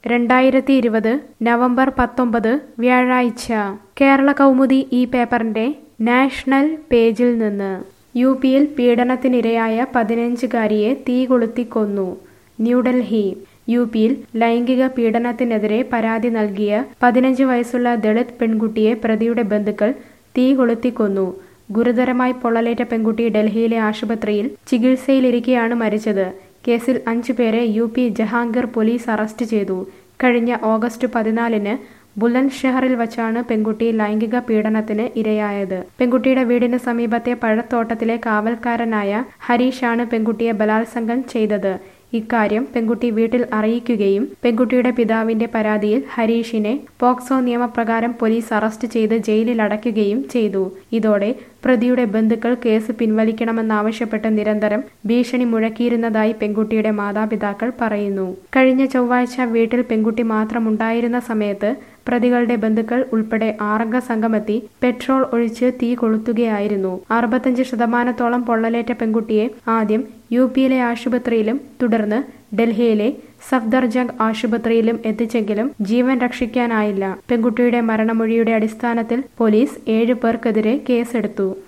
രണ്ടായിരത്തി ഇരുപത് നവംബർ പത്തൊമ്പത് വ്യാഴാഴ്ച കേരള കൗമുദി ഈ പേപ്പറിന്റെ നാഷണൽ പേജിൽ നിന്ന് യു പിയിൽ പീഡനത്തിനിരയായ പതിനഞ്ചുകാരിയെ തീ കൊളുത്തി കൊന്നു ന്യൂഡൽഹി യു പിയിൽ ലൈംഗിക പീഡനത്തിനെതിരെ പരാതി നൽകിയ പതിനഞ്ച് വയസ്സുള്ള ദളിത് പെൺകുട്ടിയെ പ്രതിയുടെ ബന്ധുക്കൾ തീ കൊളുത്തി കൊന്നു ഗുരുതരമായി പൊള്ളലേറ്റ പെൺകുട്ടി ഡൽഹിയിലെ ആശുപത്രിയിൽ ചികിത്സയിലിരിക്കെയാണ് മരിച്ചത് കേസിൽ അഞ്ചുപേരെ U P Jahangir police arrest ചെയ്തു കഴിഞ്ഞ ഓഗസ്റ്റ് പതിനാലിന് ബുലന്ദ് ഷെഹറിൽ വച്ചാണ് പെൺകുട്ടി ലൈംഗിക പീഡനത്തിന് ഇരയായത് പെൺകുട്ടിയുടെ വീടിന് സമീപത്തെ പഴത്തോട്ടത്തിലെ കാവൽക്കാരനായ ഹരീഷാണ് പെൺകുട്ടിയെ ബലാത്സംഗം ചെയ്തത് ഇക്കാര്യം പെൺകുട്ടി വീട്ടിൽ അറിയിക്കുകയും പെൺകുട്ടിയുടെ പിതാവിന്റെ പരാതിയിൽ ഹരീഷിനെ പോക്സോ നിയമപ്രകാരം പോലീസ് അറസ്റ്റ് ചെയ്ത് ജയിലിൽ അടയ്ക്കുകയും ചെയ്തു ഇതോടെ പ്രതിയുടെ ബന്ധുക്കൾ കേസ് പിൻവലിക്കണമെന്നാവശ്യപ്പെട്ട് നിരന്തരം ഭീഷണി മുഴക്കിയിരുന്നതായി പെൺകുട്ടിയുടെ മാതാപിതാക്കൾ പറയുന്നു കഴിഞ്ഞ ചൊവ്വാഴ്ച വീട്ടിൽ പെൺകുട്ടി മാത്രമുണ്ടായിരുന്ന സമയത്ത് പ്രതികളുടെ ബന്ധുക്കൾ ഉൾപ്പെടെ ആറംഗ സംഘമെത്തി പെട്രോൾ ഒഴിച്ച് തീ കൊളുത്തുകയായിരുന്നു അറുപത്തഞ്ച് ശതമാനത്തോളം പൊള്ളലേറ്റ പെൺകുട്ടിയെ ആദ്യം യു പിയിലെ ആശുപത്രിയിലും തുടർന്ന് ഡൽഹിയിലെ സഫ്ദർജംഗ് ആശുപത്രിയിലും എത്തിച്ചെങ്കിലും ജീവൻ രക്ഷിക്കാനായില്ല പെൺകുട്ടിയുടെ മരണമൊഴിയുടെ അടിസ്ഥാനത്തിൽ പോലീസ് ഏഴു പേർക്കെതിരെ കേസെടുത്തു